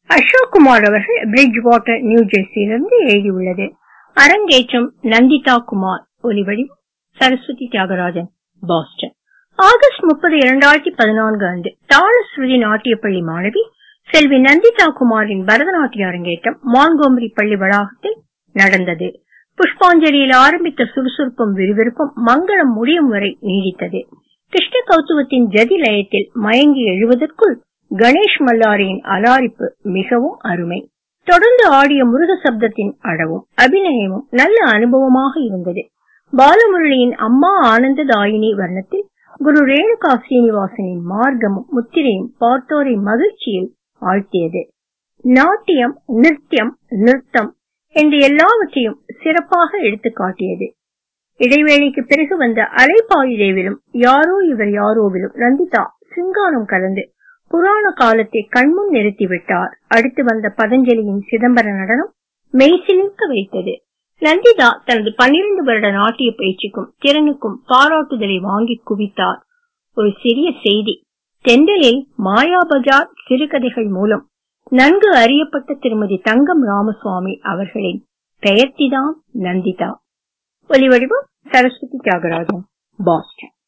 அசோக் குமார் அவர்கள் bridge water new ஜெர்சியிலிருந்து எழுதியுள்ளது அரங்கேற்றம் நந்திதா குமார் ஒலிவடிவம் சரஸ்வதி தியாகராஜன் பாஸ்டன் ஆகஸ்ட் முப்பது இரண்டாயிரத்தி பதினான்கு அன்று தாள ஸ்ருதி நாட்டிய பள்ளி மாணவி செல்வி நந்திதா குமாரின் பரதநாட்டிய அரங்கேற்றம் மான்கோமரி பள்ளி வளாகத்தில் நடந்தது புஷ்பாஞ்சலியில் ஆரம்பித்த சுறுசுறுப்பும் விறுவிறுப்பும் மங்களம் முடியும் வரை நீடித்தது கிருஷ்ண கௌத்துவத்தின் ஜதி லயத்தில் மயங்கி எழுவதற்குள் கணேஷ் மல்லாரியின் அலாரிப்பு மிகவும் அருமை தொடர்ந்து ஆடிய முருக சப்தத்தின் அடவும் அபிநயமும் நல்ல அனுபவமாக இருந்தது பாலமுரளியின் அம்மா ஆனந்ததாயினி வர்ணத்தில் குரு ரேணுகா சீனிவாசனின் மார்க்கமும் முத்திரையும் பார்த்தோரை மகிழ்ச்சியில் ஆழ்த்தியது நாட்டியம் நிருத்தியம் நிறுத்தம் என்று எல்லாவற்றையும் சிறப்பாக எடுத்து காட்டியது இடைவேளைக்கு பிறகு வந்த அலைப்பாயுதேவிலும் யாரோ இவர் யாரோவிலும் நந்திதா சிங்காரம் கலந்து புராண காலத்தை கண்முன் நிறுத்திவிட்டார் அடுத்து வந்த பதஞ்சலியின் சிதம்பர நடனம் மெய்சிலிர்க்க வைத்தது நந்திதா தனது பன்னிரண்டு வருட நாட்டிய பயிற்சிக்கும் திறனுக்கும் பாராட்டுதலை வாங்கி குவித்தார் ஒரு சிறிய செய்தி தென்றலில் மாயா பஜார் சிறுகதைகள் மூலம் நன்கு அறியப்பட்ட திருமதி தங்கம் ராமசுவாமி அவர்களின் பெயர்த்திதான் நந்திதா ஒலிவடிவம் சரஸ்வதி தியாகராஜன் பாஸ்டன்